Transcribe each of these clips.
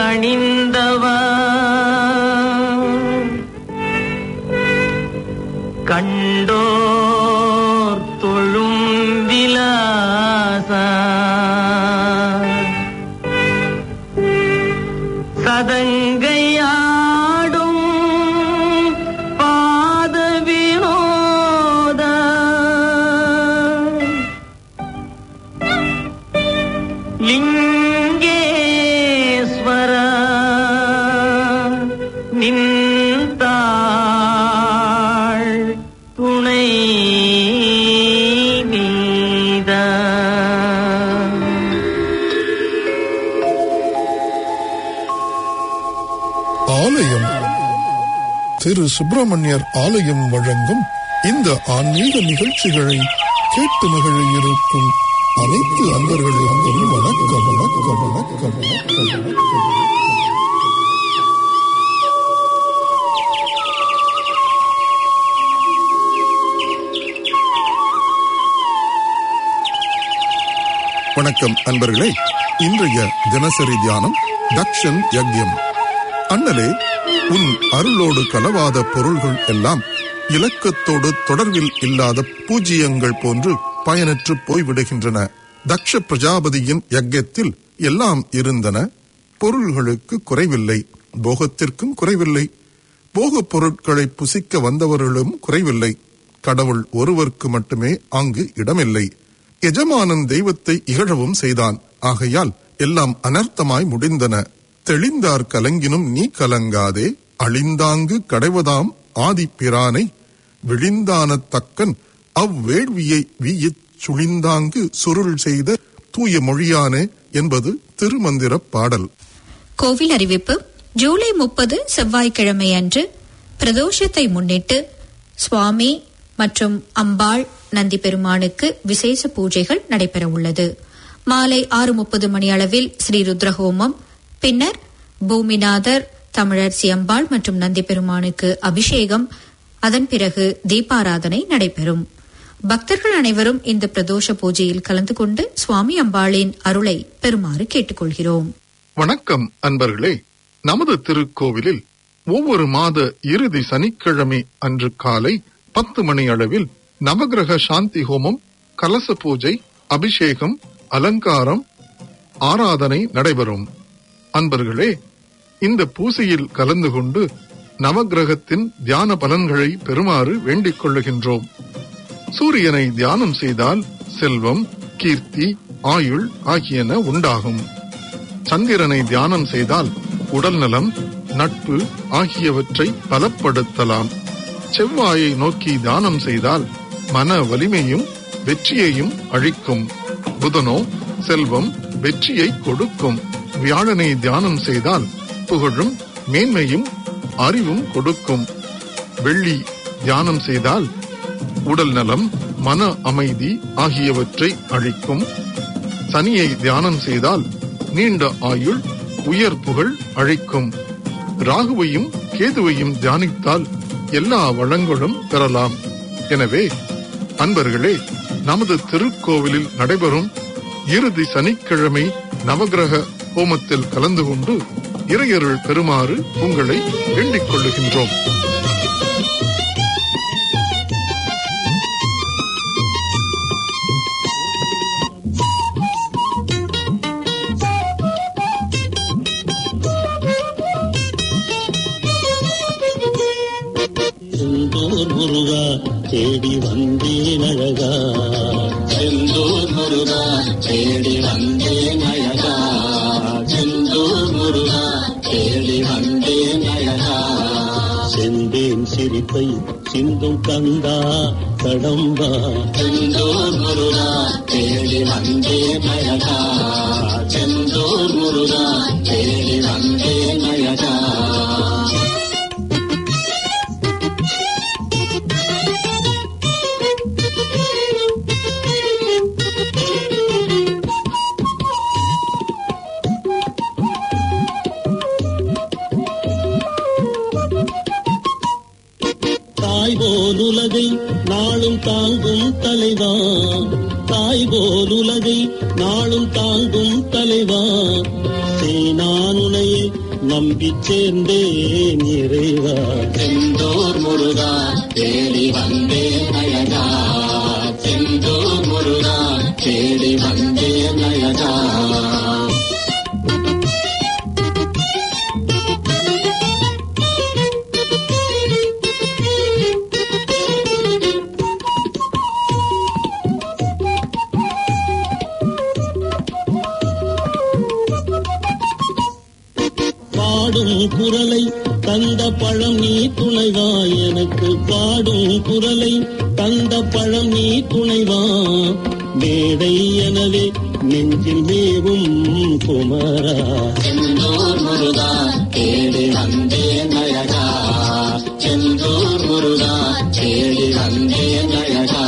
அணிந்தவா கண்டோர் தொழும் விலாசா சதங்கையாடும் பாத வினோத லிங்கேஸ்வர நின்றாள் துணை நீதா ஆலயம் திரு சுப்பிரமணியர் ஆலயம் வழங்கும் இந்த ஆன்மீக நிகழ்ச்சிகளை கேட்டு மகிழ இருக்கும் அனைத்து அன்பர்களுக்கும் வணக்கம் வணக்கம் வணக்கம் வணக்கம் வணக்கம் வணக்கம் அன்பர்களே இன்றைய தினசரி தியானம் தக்ஷன் யக்யம் அண்ணலே உன் அருளோடு கலவாத பொருள்கள் எல்லாம் இலக்கத்தோடு தொடர்பில் இல்லாத பூஜ்ஜியங்கள் போன்று பயனற்று போய்விடுகின்றன தக்ஷ பிரஜாபதியின் யக்ஞத்தில் எல்லாம் இருந்தன பொருள்களுக்கு குறைவில்லை போகத்திற்கும் குறைவில்லை போகப் பொருட்களை புசிக்க வந்தவர்களும் குறைவில்லை கடவுள் ஒருவருக்கு மட்டுமே அங்கு இடமில்லை எஜமானன் தெய்வத்தை இகழவும் செய்தான் ஆகையால் எல்லாம் அனர்த்தமாய் முடிந்தன தெளிந்தார் கலங்கினும் நீ கலங்காதே அழிந்தாங்கு கடைவதாம் ஆதிப்பிரானை விழிந்தான தக்கன் அவ்வேள்வியை வீயச் சுழிந்தாங்கு சுருள் செய்த தூய மொழியானே என்பது திருமந்திரப் பாடல் கோவில் அறிவிப்பு ஜூலை முப்பது செவ்வாய்க்கிழமை அன்று பிரதோஷத்தை முன்னிட்டு சுவாமி மற்றும் அம்பாள் நந்தி பெருமானுக்கு விசேஷ பூஜைகள் நடைபெற உள்ளது மாலை ஆறு முப்பது மணி அளவில் ஸ்ரீ ருத்ரஹோமம் பின்னர் பூமிநாதர் தமிழரசி அம்பாள் மற்றும் நந்தி பெருமானுக்கு அபிஷேகம் அதன் பிறகு தீபாராதனை நடைபெறும் பக்தர்கள் அனைவரும் இந்த பிரதோஷ பூஜையில் கலந்து கொண்டு சுவாமி அம்பாளின் அருளை பெறுமாறு கேட்டுக்கொள்கிறோம் வணக்கம் அன்பர்களே நமது திருக்கோவிலில் ஒவ்வொரு மாத இறுதி சனிக்கிழமை அன்று காலை பத்து மணி அளவில் நவகிரக சாந்தி ஹோமம் கலச பூஜை அபிஷேகம் அலங்காரம் ஆராதனை நடைபெறும் அன்பர்களே இந்த பூசையில் கலந்து கொண்டு நவகிரகத்தின் தியான பலன்களை பெறுமாறு வேண்டிக் கொள்ளுகின்றோம் சூரியனை தியானம் செய்தால் செல்வம் கீர்த்தி ஆயுள் ஆகியன உண்டாகும் சந்திரனை தியானம் செய்தால் உடல் நலம் நட்பு ஆகியவற்றை பலப்படுத்தலாம் செவ்வாயை நோக்கி தியானம் செய்தால் மன வலிமையும் வெற்றியையும் அழிக்கும் புதனோ செல்வம் வெற்றியை கொடுக்கும் வியாழனை தியானம் செய்தால் புகழும் மேன்மையும் அறிவும் கொடுக்கும் வெள்ளி தியானம் செய்தால் உடல் நலம் மன அமைதி ஆகியவற்றை அழிக்கும் சனியை தியானம் செய்தால் நீண்ட ஆயுள் உயர் புகழ் அழிக்கும் ராகுவையும் கேதுவையும் தியானித்தால் எல்லா வளங்களும் பெறலாம் எனவே அன்பர்களே நமது திருக்கோவிலில் நடைபெறும் இறுதி சனிக்கிழமை நவகிரக ஹோமத்தில் கலந்து கொண்டு இறையருள் பெறுமாறு உங்களை வேண்டிக் கொள்ளுகின்றோம் செந்தூர் முருகா தேடி வந்தேன் அழகா செந்தூர் முருகா தேடி வந்தேன் அழகா செந்தூர் முருகா தேடி வந்தேன் அழகா செந்தேன் சிரிப்பை சிந்தும் கந்தா கடம்பா செந்தூர் முருகா தேடி வந்தேன் அழகா செந்தூர் முருகா தேடி வந்தேன் அழகா தாய் போல் உலகை நாளும் தாங்கும் தலைவா தாய் போல் உலகை நாளும் தாங்கும் தலைவா சேனானுனையே நம்பி சேர்ந்தேன் இறைவா செந்தூர் முருகா தேடி வந்தேன் அழகா செந்தூர் முருகா தேடி வந்தேன் அழகா பாடும் குரலை தந்த பழம் நீ துணைவா எனக்கு பாடும் குரலை தந்த பழம் நீ துணைவா மேடை எனவே நெஞ்சில் மேவும் குமரா செந்தூர் முருகா தேடி வந்தேன் அழகா செந்தூர் முருகா தேடி வந்தேன் அழகா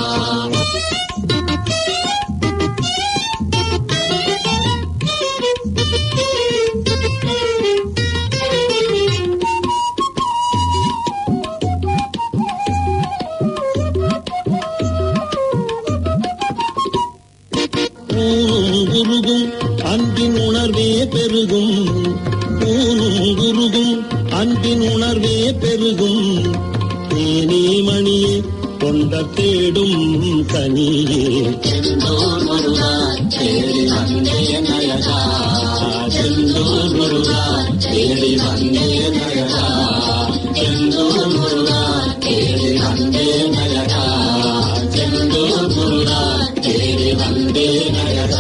ஊனும் குருகும் அன்பின் உணர்வே பெருகும் ஊனும் குருகும் அன்பின் உணர்வே பெருகும் தேனி மணியே கொண்ட தேடும் கனியே செந்தூர் முருகா தேடி வந்தேன் அழகா செந்தூர் முருகா தேடி வந்தேன் அழகா செந்தூர் முருகா தேடி வந்தேன் அழகா செந்தூர் முருகா தேடி வந்தேன் அழகா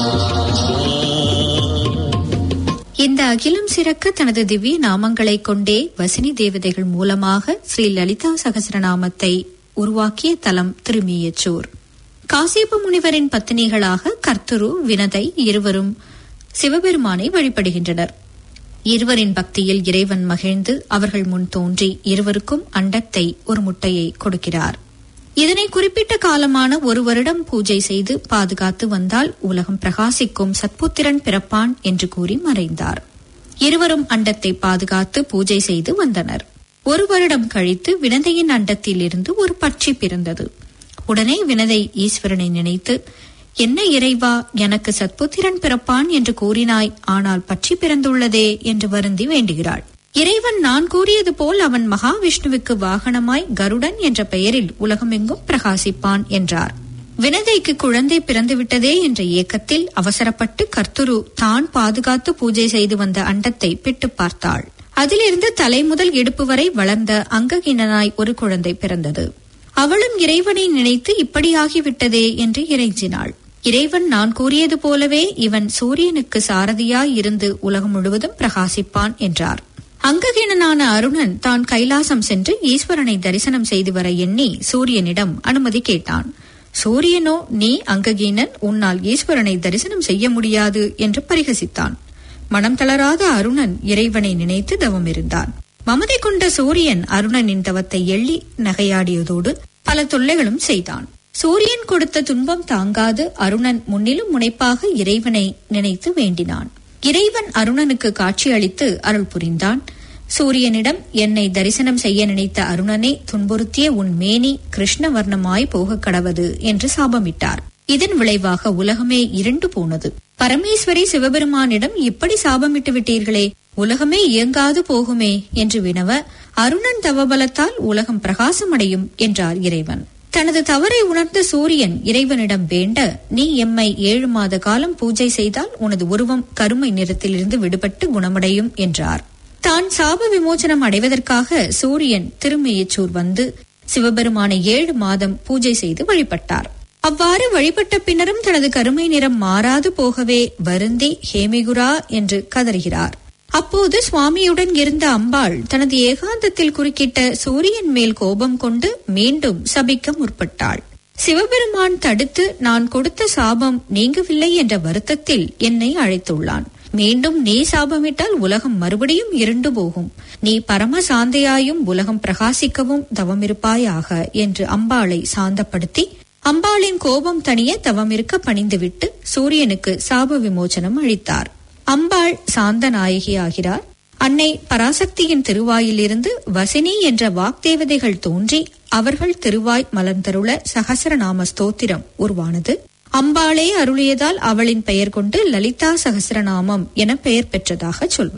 இந்த அகிலம் சிறக்க தனது திவ்ய நாமங்களை கொண்டே வசினி தேவதைகள் மூலமாக ஸ்ரீ லலிதா சகசரநாமத்தை உருவாக்கிய தலம் திருமியச்சூர் காசியப்ப முனிவரின் பத்தினிகளாக கர்த்தரு வினதை இருவரும் சிவபெருமானை வழிபடுகின்றனர் இருவரின் பக்தியில் இறைவன் மகிழ்ந்து அவர்கள் முன் தோன்றி இருவருக்கும் அண்டத்தை ஒரு முட்டையை கொடுக்கிறார் இதனை குறிப்பிட்ட காலமான ஒரு வருடம் பூஜை செய்து பாதுகாத்து வந்தால் உலகம் பிரகாசிக்கும் சத்புத்திரன் பிறப்பான் என்று கூறி மறைந்தார் இருவரும் அண்டத்தை பாதுகாத்து பூஜை செய்து வந்தனர் ஒரு வருடம் கழித்து வினதையின் அண்டத்தில் இருந்து ஒரு பட்சி பிறந்தது உடனே வினதை ஈஸ்வரனை நினைத்து என்ன இறைவா எனக்கு சத்புத்திரன் பிறப்பான் என்று கூறினாய் ஆனால் பட்சி பிறந்துள்ளதே என்று வருந்தி வேண்டுகிறாள் இறைவன் நான் கூறியது போல் அவன் மகாவிஷ்ணுவுக்கு வாகனமாய் கருடன் என்ற பெயரில் உலகமெங்கும் பிரகாசிப்பான் என்றார் வினதைக்கு குழந்தை பிறந்துவிட்டதே என்ற ஏக்கத்தில் அவசரப்பட்டு கர்த்துரு தான் பாதுகாத்து பூஜை செய்து வந்த அண்டத்தை பிட்டு பார்த்தாள் அதிலிருந்து தலை முதல் இடுப்பு வரை வளர்ந்த அங்ககிணனாய் ஒரு குழந்தை பிறந்தது அவளும் இறைவனை நினைத்து இப்படியாகிவிட்டதே என்று இறைஞ்சினாள் இறைவன் நான் கூறியது போலவே இவன் சூரியனுக்கு சாரதியாய் இருந்து உலகம் முழுவதும் பிரகாசிப்பான் என்றார் அங்ககீனனான அருணன் தான் கைலாசம் சென்று ஈஸ்வரனை தரிசனம் செய்து வர எண்ணி சூரியனிடம் அனுமதி கேட்டான் சூரியனோ நீ அங்ககீனன் உன்னால் ஈஸ்வரனை தரிசனம் செய்ய முடியாது என்று பரிகசித்தான் மனம் தளராத அருணன் இறைவனை நினைத்து தவம் இருந்தான் மமதை கொண்ட சூரியன் அருணனின் தவத்தை எள்ளி நகையாடியதோடு பல தொல்லைகளும் செய்தான் சூரியன் கொடுத்த துன்பம் தாங்காது அருணன் முன்னிலும் முனைப்பாக இறைவனை நினைத்து வேண்டினான் இறைவன் அருணனுக்கு காட்சியளித்து அருள் புரிந்தான் சூரியனிடம் என்னை தரிசனம் செய்ய நினைத்த அருணனை துன்புறுத்திய உன் மேனி கிருஷ்ணவர்ணமாய் போகக் கடவது என்று சாபமிட்டார் இதன் விளைவாக உலகமே இருண்டு போனது பரமேஸ்வரி சிவபெருமானிடம் இப்படி சாபமிட்டு விட்டீர்களே உலகமே இயங்காது போகுமே என்று வினவ அருணன் தவபலத்தால் உலகம் பிரகாசமடையும் என்றார் இறைவன் தனது தவறை உணர்ந்த சூரியன் இறைவனிடம் வேண்ட நீ எம்மை ஏழு மாத காலம் பூஜை செய்தால் உனது உருவம் கருமை நிறத்திலிருந்து விடுபட்டு குணமடையும் என்றார் தான் சாப விமோசனம் அடைவதற்காக சூரியன் திருமையச்சூர் வந்து சிவபெருமானை ஏழு மாதம் பூஜை செய்து வழிபட்டார் அவ்வாறு வழிபட்ட பின்னரும் தனது கருமை நிறம் மாறாது போகவே வருந்தி ஹேமிகுரா என்று கதறுகிறார் அப்போது சுவாமியுடன் இருந்த அம்பாள் தனது ஏகாந்தத்தில் குறுக்கிட்ட சூரியன் மேல் கோபம் கொண்டு மீண்டும் சபிக்க முற்பட்டாள் சிவபெருமான் தடுத்து நான் கொடுத்த சாபம் நீங்கவில்லை என்ற வருத்தத்தில் என்னை அழைத்துள்ளான் மீண்டும் நீ சாபமிட்டால் உலகம் மறுபடியும் இருண்டு போகும் நீ பரம சாந்தையாயும் உலகம் பிரகாசிக்கவும் தவமிருப்பாயாக என்று அம்பாளை சாந்தப்படுத்தி அம்பாளின் கோபம் தணிய தவமிருக்க பணிந்துவிட்டு சூரியனுக்கு சாப விமோசனம் அளித்தார் அம்பாள் சாந்த நாயகியாகிறார் அன்னை பராசக்தியின் திருவாயிலிருந்து வசினி என்ற வாக்தேவதைகள் தோன்றி அவர்கள் திருவாய் மலர்ந்தருள சகசரநாம ஸ்தோத்திரம் உருவானது அம்பாளே அருளியதால் அவளின் பெயர் கொண்டு லலிதா சகசரநாமம் என பெயர் பெற்றதாக சொல்வர்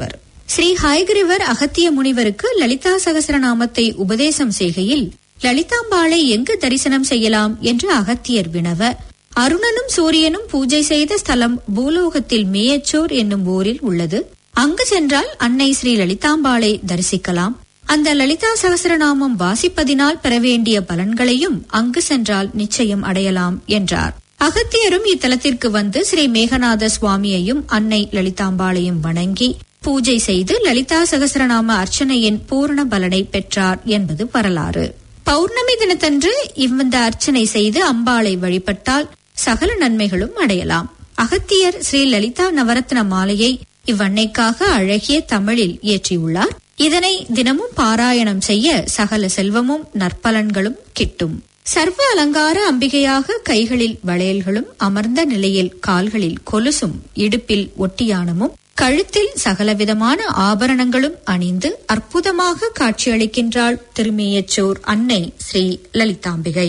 ஸ்ரீ ஹயகிரிவர் அகத்திய முனிவருக்கு லலிதா சகசரநாமத்தை உபதேசம் செய்கையில் லலிதாம்பாளை எங்கு தரிசனம் செய்யலாம் என்று அகத்தியர் வினவ அருணனும் சூரியனும் பூஜை செய்த ஸ்தலம் பூலோகத்தில் மேயச்சோர் என்னும் ஊரில் உள்ளது அங்கு சென்றால் அன்னை ஸ்ரீ லலிதாம்பாளை தரிசிக்கலாம் அந்த லலிதா சகசரநாமம் வாசிப்பதினால் பெற வேண்டிய பலன்களையும் அங்கு சென்றால் நிச்சயம் அடையலாம் என்றார் அகத்தியரும் இத்தலத்திற்கு வந்து ஸ்ரீ மேகநாத சுவாமியையும் அன்னை லலிதாம்பாளையும் வணங்கி பூஜை செய்து லலிதா சகசரநாம அர்ச்சனையின் பூரண பலனை பெற்றார் என்பது வரலாறு பௌர்ணமி தினத்தன்று இந்த அர்ச்சனை செய்து அம்பாளை வழிபட்டால் சகல நன்மைகளும் அடையலாம் அகத்தியர் ஸ்ரீ லலிதா நவரத்ன மாலையை இவ்வன்னைக்காக அழகிய தமிழில் இயற்றியுள்ளார் இதனை தினமும் பாராயணம் செய்ய சகல செல்வமும் நற்பலன்களும் கிட்டும் சர்வ அலங்கார அம்பிகையாக கைகளில் வளையல்களும் அமர்ந்த நிலையில் கால்களில் கொலுசும் இடுப்பில் ஒட்டியானமும் கழுத்தில் சகலவிதமான ஆபரணங்களும் அணிந்து அற்புதமாக காட்சியளிக்கின்றாள் திருமேயச்சோர் அன்னை ஸ்ரீ லலிதாம்பிகை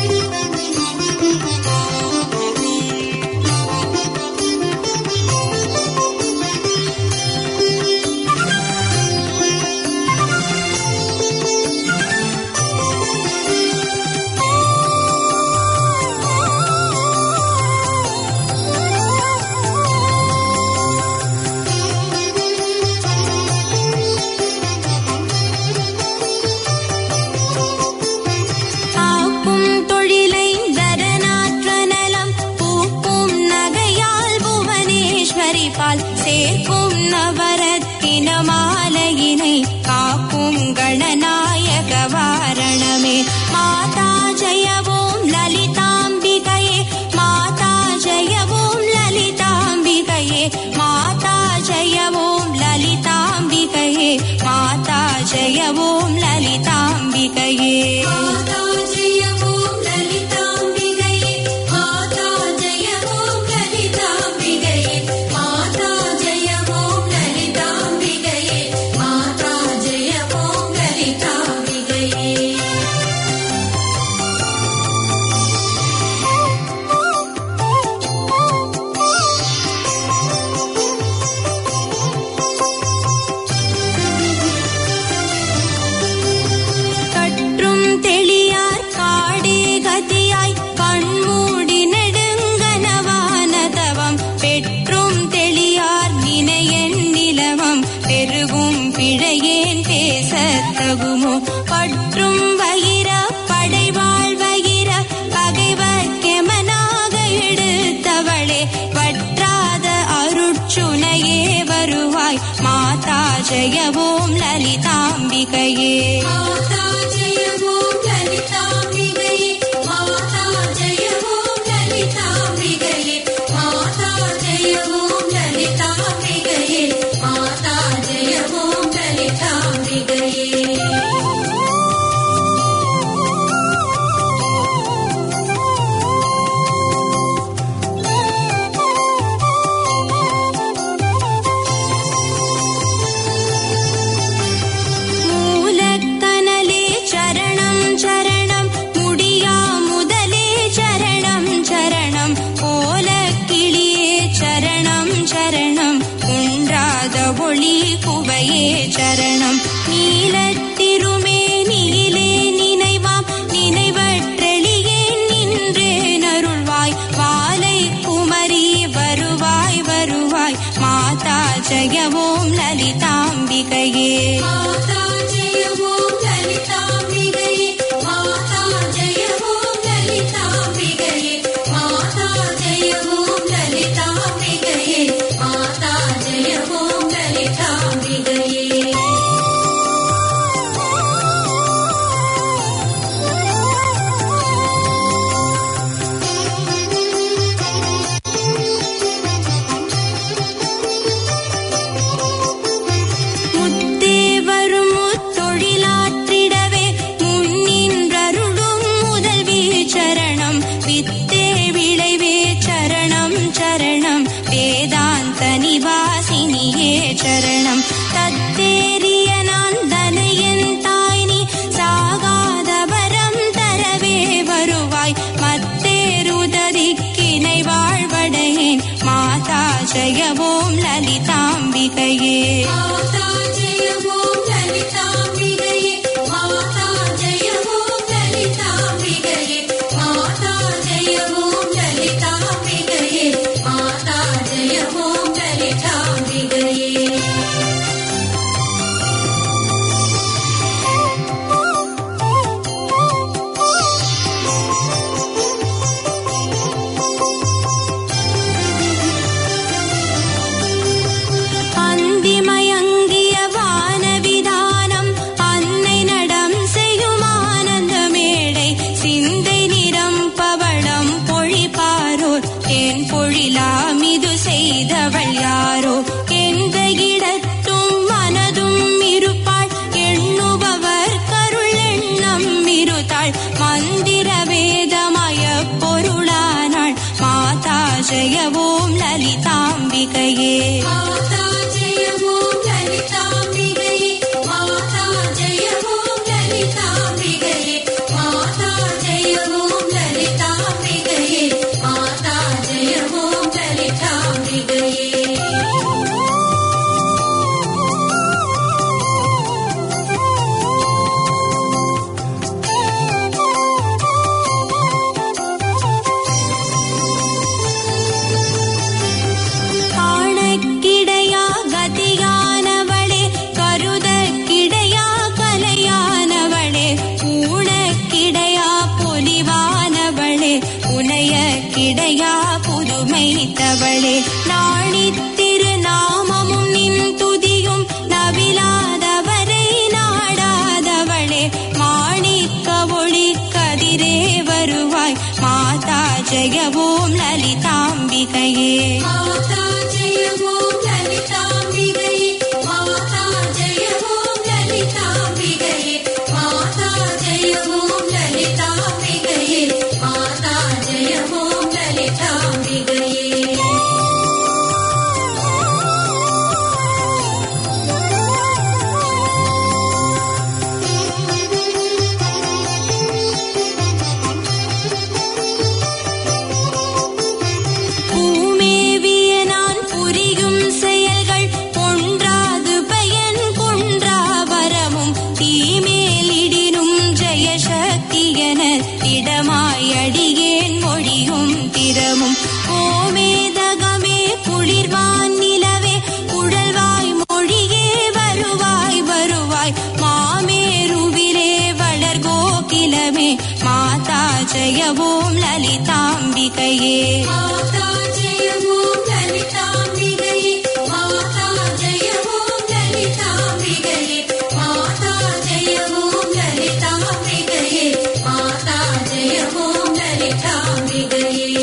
காக்கும் தொழிலை தரநாற்ற நலம் பூக்கும் நகையால் புவனேஸ்வரி பால் சேர்க்கும் நவரத்தின மாலையினை காக்கும் கணநாயக வாரணமே மாதா ஜெயவோம் லலிதாம்பிகையே மாதா ஜெயவோம் லலிதாம்பிகையே மாதா ஜெயவோம் லலிதாம்பிகையே மாதா ஜெயவோம் லலிதாம்பிகையே மாதா ஜெயவோம் லலிதாம்பிகையே மாதா ஜெயவோம் லலிதாம்பிகையே மாதா ஜெயவோம் லலிதாம்பிகையே மாதா ஜெயவோம் லலிதாம்பிகையே கற்றும் தெளியார் காடே கதியாய் கண்மூடி நெடுங்கனவானதவம் பெற்றும் தெளியார் நினையன் நிலவம் பெருகும் பிழையேன் பேசத்தகுமோ பற்றும் வகிர படைவாள் வகிர பகைவர்க்கெமனாக எடுத்தவளே வற்றாத அருட்சுனையே வருவாய் மாதா ஜெயவோம் லலிதாம்பிகையே மாதா ஜெயவோம் லலிதாம்பிகையே மாதா ஜெயவோம் லலிதாம்பிகையே மாதா ஜெயவோம் லலிதாம்பிகையே மாதா ஜெயவோம் லலிதாம்பிகையே மூலக்கனலே சரணம் சரணம் முடியா முதலே சரணம் சரணம் போல கிளியே சரணம் சரணம் குன்றாத ஒளி குவையே சரணம் நீலத்திருமே நீலே நினைவாம் நினைவற்றெளியே நின்றே நருள்வாய் வாலை குமரி வருவாய் வருவாய் மாதா ஜெயவோம் லலிதாம்பிகையே மாதா ஜெயவோம் லலிதாம்பிகையே மாதா ஜெயவோம் லலிதாம்பிகையே மாதா ஜெயவோம் லலிதாம்பிகையே மாதா ஜெயவோம் லலிதாம்பிகையே முத்தே வரும் முத்தொழிலாற்றிடவே முன்னின்றருளும் முதல்வி சரணம் வித்தே விளைவே சரணம் சரணம் வேதாந்த நிவாசினியே சரணம் தத்தேரிய நான் தனையன் தாய் நீ சாகாத வரம் தரவே வருவாய் மத்தேருதறிக்கினை வாழ்வடையேன் மாதா ஜெயவோம் லலிதாம்பிகையே மாதா லலிதாம்பிகையே அந்திமயங்கிய வானவிதானம் அன்னை நடம் செய்யும் ஆனந்த மேடை சிந்தை நிறம் பவளம் பொழிபாரோர் என் பொழிலாமிது செய்தவள் யாரோ எந்த இடத்தும் மனதும் இருப்பாள் எண்ணுபவர் கருள் எண்ணம் இருத்தாள் மந்திர வேதமய பொருளானாள் மாதா ஜெயவோம் லலிதாம்பிகையே மாதா ஜெயவோம் லலிதாம்பிகையே மாதா ஜெயவோம் லலிதாம்பிகையே மாதா ஜெயவோம் லலிதாம்பிகையே மாதா ஜெயவோம் லலிதாம்பிகையே காணக்கிடையா கதியானவளே கருதக்கிடையா கலையானவளே ஊனக்கிடையா பொலிவானவளே உனைய கிடையா புதுமைத்தவளே நாணித் திருநாமமும் நின் துதியும் நவிலாதவரை நாடாதவளே மாணிக்க ஒளி கதிரே வருவாய் மாதா ஜெயவோம் லலிதாம்பிகையே மாதா ஜெயவோம் லலிதாம்பிகையே மாதா ஜெயவோம் லலிதாம்பிகையே மாதா ஜெயவோம் லலிதாம்பிகையே மாதா ஜெயவோம் லலிதாம்பிகையே பூமேவிய நான் புரியும் செயல்கள் ஒன்றாது பயன் கொன்றா வரமும் தீமேலிடினும் ஜெயசக்தியென திடமாய் அடியேன் மொழியும் திறமும் கோமேதகமே குளிர்வான் நிலவே குழல்வாய் மொழியே வருவாய் வருவாய் மாமேருவிலே வளர் கோகிலமே மாதா ஜெயவோம் லலிதாம்பிகையே மாதா ஜெயவோம் லலிதாம்பிகையே மாதா ஜெயவோம் லலிதாம்பிகையே மாதா ஜெயவோம் லலிதாம்பிகையே மாதா ஜெயவோம் லலிதாம்பிகையே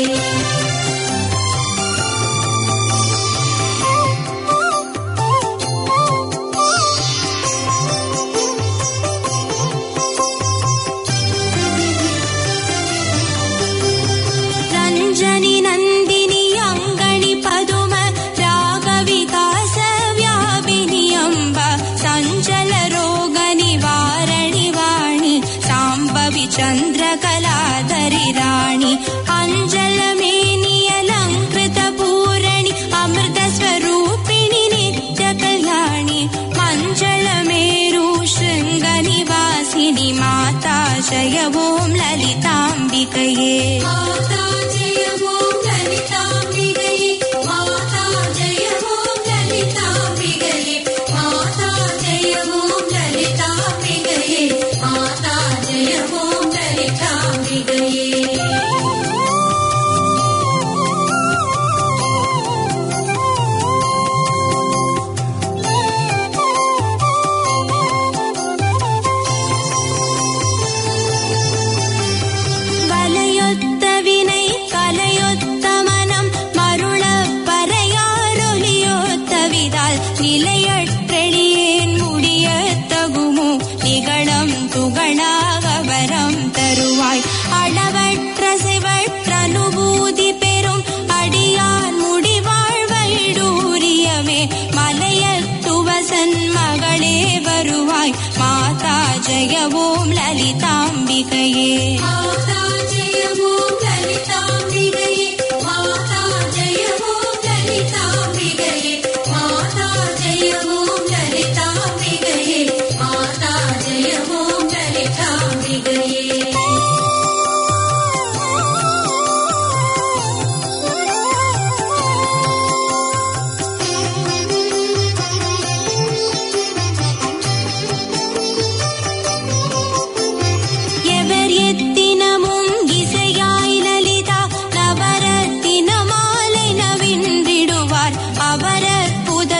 ரஞ்சனி நந்தினி அங்கணி பதும ராக விகாச வியாபினி அம்ப சஞ்சல ரோக நிவாரணி வாணி சாம்பவி சந்திர கலாதரி ராணி அஞ்சல மேனி அலங்கிருத பூரணி அமிர்த ஸ்வரூபிணி நித்ய கல்யாணி மஞ்சள மேரு ಶೃಂಗ ನಿವಾಸಿನಿ ಮಾತಾ ಜಯ ಓಂ ಲಲಿತಾಂಬಿಕೆಯೇ ಮಾತಾ ಜಯ ಓಂ ಲಲಿತಾಂಬಿಕೆಯೇ ಮಾತಾ ಜಯ ಓಂ ಲಲಿತಾಂಬಿಕೆಯೇ ಮಾತಾ ಜಯ ಓಂ ಲಲಿತಾಂಬಿಕೆಯೇ ಮಾತಾ ಜಯ ಓಂ ಲಲಿತಾಂಬಿಕೆಯೇ வலையொத்த வினை கலையொத்த மனம் மருளப் பறையாரொலியொத்த விதால் நிலையற்றெளியேன் முடியத் தகுமோ நிகழம் துகளாக வரம் தருவாய் அளவற்ற சிவற்ற அனுபூதி பெறும் அடியான் முடிவாழ்வைடூரியமே மலையத்துவசன் மகளே வருவாய் மாதா ஜெய ஓம் லலிதாம்பிகையே மாதா ஜெய ஓம் லலிதாம்பிகையே மாதா ஜெய ஓம் லலிதாம்பிகையே மாதா ஜெய ஓம் லலிதாம்பிகையே மாதா ஜெய ஓம் லலிதாம்பிகையே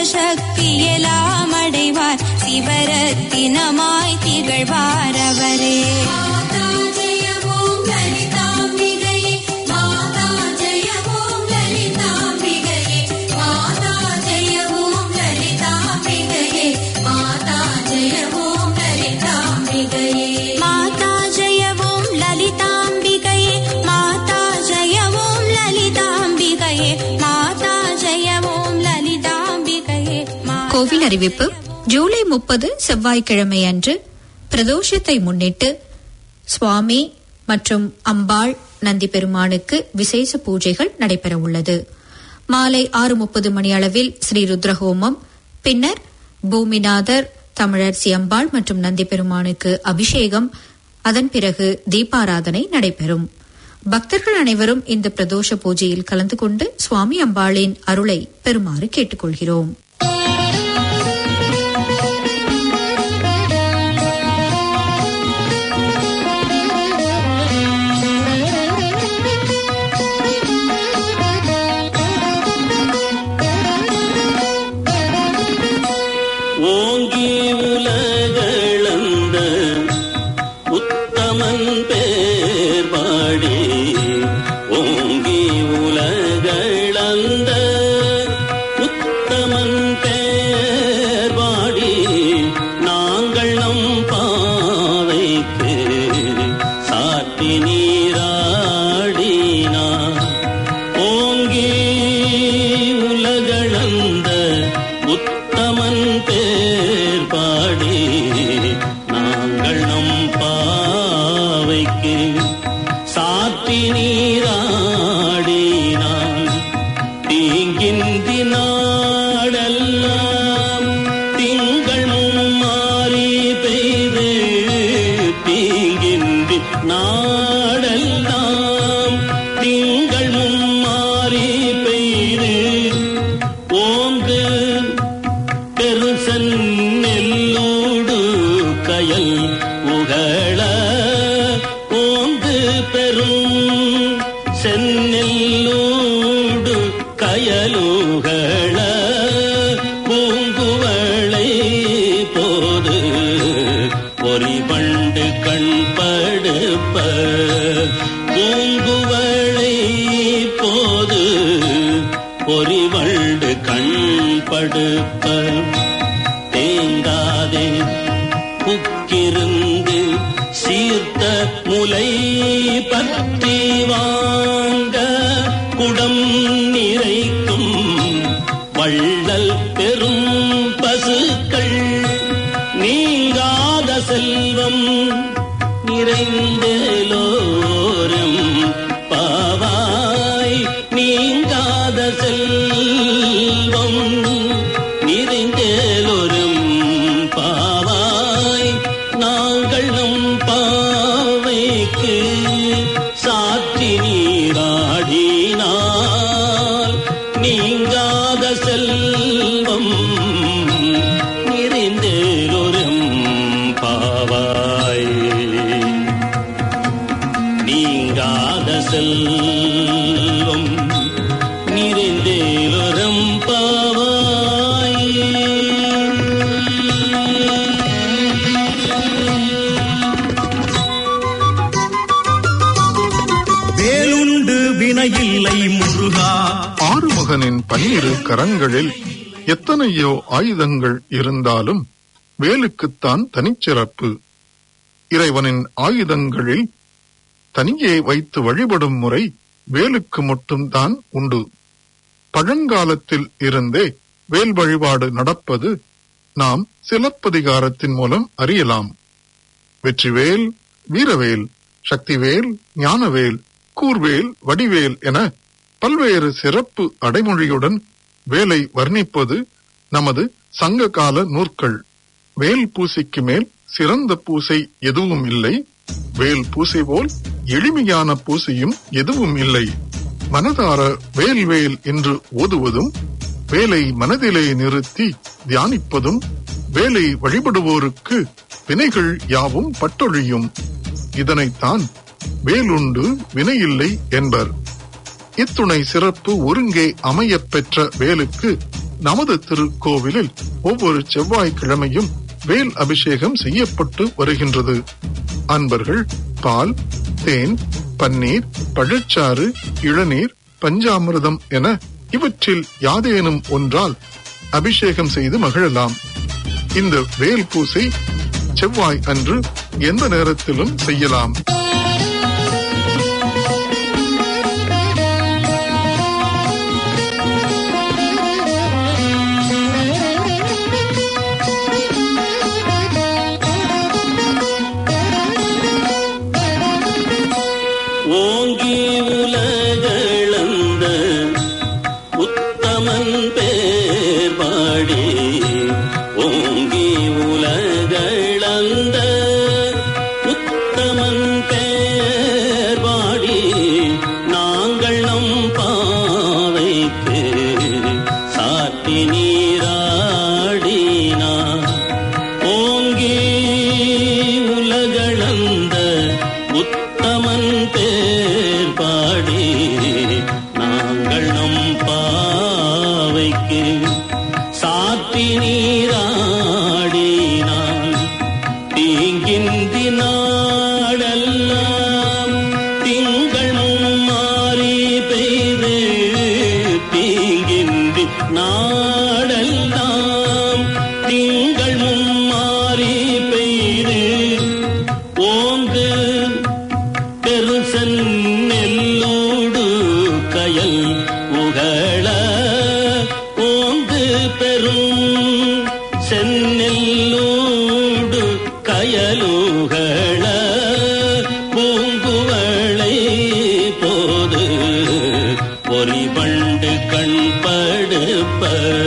சக்தி எல்லாம் அடைவார் சிவரத்தினமாய் திகழ்வார் அவரே மாதா ஜெய ஓம் லலிதாம்பிகையே மாதா ஜெய ஓம் லலிதாம்பிகையே மாதா ஜெய ஓம் லலிதாம்பிகையே மாதா ஜெய ஓம் லலிதாம்பிகையே மாதா ஜெய ஓம் லலிதாம்பிகையே மாதா ஜெய ஓம் லலிதாம்பிகையே மாதா ஜெய ஓம் லலிதாம்பிகையே மாதா கோவில் அறிவிப்பு ஜூலை முப்பது செவ்வாய்க்கிழமை அன்று பிரதோஷத்தை முன்னிட்டு சுவாமி மற்றும் அம்பாள் நந்தி பெருமானுக்கு விசேஷ பூஜைகள் நடைபெற உள்ளது மாலை ஆறு முப்பது மணி அளவில் ஸ்ரீ ருத்ரஹோமம் பின்னர் பூமிநாதர் தமிழரசி அம்பாள் மற்றும் நந்தி பெருமானுக்கு அபிஷேகம் அதன் பிறகு தீபாராதனை நடைபெறும் பக்தர்கள் அனைவரும் இந்த பிரதோஷ பூஜையில் கலந்து கொண்டு சுவாமி அம்பாளின் அருளை பெறுமாறு கேட்டுக்கொள்கிறோம் ஓங்கி உலகளந்த உத்தமன் பேர் பாடி ஓங்கி உலகளந்த உத்தமன் பேர் பாடி நாங்கள் நம் பாவைக்கு சாட்டி நீராடினார் ஓங்கி உலகளந்த உத்தமன் பேர் பாடி நாங்கள் நம் பாவைக்கு சாத்தி நீராடினான் தீங்கின்றி நாடெல்லாம் திங்கள் மும்மாறி பெய்து தீங்கின்றி நாடெல்லாம் திங்கள் மும்மாறி பெய்து ஓங்கு பெருசன் நெல்லோடு கயல் உகள ஓங்கு பெரும் செந்நெல்லோடு கயலுகள பூங்குவளை போது பொறிபண்டு கண்படுப்ப பூங்குவளை போது பொறிவண்டு கண்படுப்ப தேங்காதே புக்கிருந்து சீர்த்த முலை பற்றி வாங்க குடம் நிறைக்கும் வள்ளல் பெரும் பசுக்கள் நீங்காத செல்வம் நிறைந்தேலோரும் பாவாய் நீங்காத செல்வம் நிறைந்தேலோரும் பாவாய் நாங்கள் நம் பாவைக்கு சாற்றி நீராடினால் நீங்காத செல்வம் நிறைந்தேலோரும் பாவாய் நீங்காத செல்வம் நிறைந்தேலோரும் பாவாய் வேலுண்டு வினையில்லை முருகா ஆறுமுகனின் பன்னிரு கரங்களில் எத்தனையோ ஆயுதங்கள் இருந்தாலும் வேலுக்குத்தான் தனிச்சிறப்பு இறைவனின் ஆயுதங்களில் தனியே வைத்து வழிபடும் முறை வேலுக்கு மட்டும்தான் உண்டு பழங்காலத்தில் இருந்தே வேல் வழிபாடு நடப்பது நாம் சிலப்பதிகாரத்தின் மூலம் அறியலாம் வெற்றிவேல் வீரவேல் சக்திவேல் ஞானவேல் கூர்வேல் வடிவேல் என பல்வேறு சிறப்பு அடைமொழியுடன் வேலை வர்ணிப்பது நமது சங்க கால நூற்கள் வேல் பூசைக்கு மேல் சிறந்த பூசை எதுவும் இல்லை வேல் பூசை போல் எளிமையான பூசையும் எதுவும் இல்லை மனதார வேல் வேல் என்று ஓதுவதும் வேலை மனதிலே நிறுத்தி தியானிப்பதும் வேலை வழிபடுவோருக்கு வினைகள் யாவும் பட்டொழியும் இதனைத்தான் வேலுண்டு வினையில்லை என்பர் இத்துணை சிறப்பு ஒருங்கே அமையப் பெற்ற வேலுக்கு நமது திருக்கோவிலில் ஒவ்வொரு செவ்வாய்க்கிழமையும் வேல் அபிஷேகம் செய்யப்பட்டு வருகின்றது அன்பர்கள் பால் தேன் பன்னீர் பழச்சாறு இளநீர் பஞ்சாமிர்தம் என இவற்றில் யாதேனும் ஒன்றால் அபிஷேகம் செய்து மகிழலாம் இந்த வேல் பூசை செவ்வாய் அன்று எந்த நேரத்திலும் செய்யலாம் ஓங்கி உலகளந்த உத்தமன் பேர் பாடி ஓங்கி உலகளந்த உத்தமன் பேர் பாடி நாங்கள் நம் பாவைக்கு சாத்தி நீராடினார் ஓங்கி உலகளந்த உத்தமன் பேர் பாடி நாங்கள் நம் பாவைக்கு சாத்தி நீராடினான் தீங்கின்றி நாடெல்லாம் திங்கள் மாறி பெய்து தீங்கின்றி நாடெல்லாம் திங்கள் மாறி பெய்து ஓங்கு பெருசன் நெல்லோடு கயல் உகள ஓங்கு பெரும் செந்நெல்லோடு கயலுகள பூங்குவளை போது ஒலிபண்டு கண்படுப்ப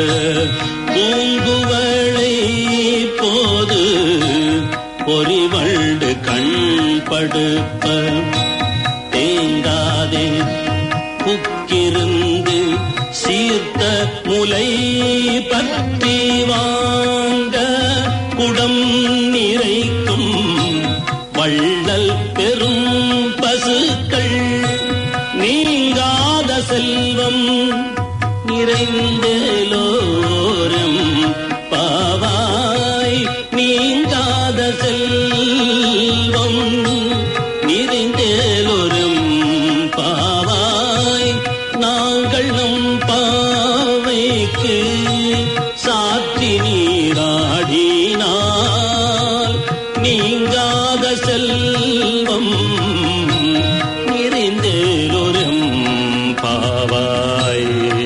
பூங்குவளை போது பொறிவண்டு கண்படுப்ப தேங்காதே புக்கிருந்து சீர்த்த முலை பற்றி வாங்க குடம் நிறைக்கும் வள்ளல் பெரும் பசுக்கள் நீங்காத செல்வம் நிறைந்தேலோரும் பாவாய் நீங்காத செல்வம் நிறைந்தேலோரும் பாவாய் நாங்கள் நம் பாவைக்கு சாற்றி நீராடினால் நீங்காத செல்வம் நிறைந்தேலோரும் பாவாய்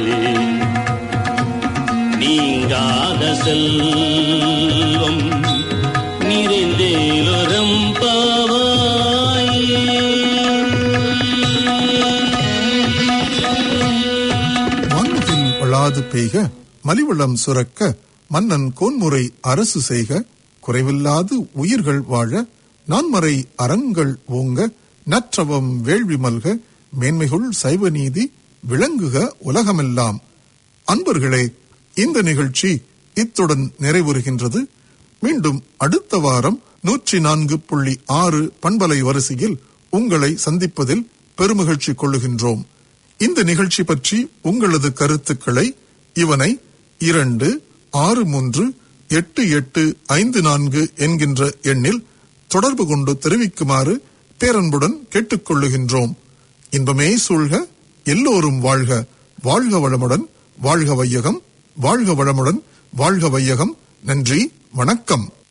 நீங்காத செல்வம் நிறைந்தேலோரும் பாவாய் வானத்தில் வளாது பெய்க மலிவளம் சுரக்க மன்னன் கோன்முறை அரசு செய்க குறைவில்லாது உயிர்கள் வாழ நான்மறை அறங்கள் ஓங்க நற்றவம் வேள்வி மல்க மேன்மைகுள் சைவ நீதி விளங்குக உலகமெல்லாம் அன்பர்களே இந்த நிகழ்ச்சி இத்துடன் நிறைவுறுகின்றது மீண்டும் அடுத்த வாரம் நூற்றி நான்கு புள்ளி ஆறு பண்பலை வரிசையில் உங்களை சந்திப்பதில் பெருமகிழ்ச்சி கொள்ளுகின்றோம் இந்த நிகழ்ச்சி பற்றி உங்களது கருத்துக்களை இவனை இரண்டு ஆறு மூன்று எட்டு எட்டு ஐந்து நான்கு என்கின்ற எண்ணில் தொடர்பு கொண்டு தெரிவிக்குமாறு பேரன்புடன் கேட்டுக்கொள்ளுகின்றோம் இன்பமே சூழ்க எல்லோரும் வாழ்க வாழ்க வளமுடன் வாழ்க வையகம் வாழ்க வளமுடன் வாழ்க வையகம் நன்றி வணக்கம்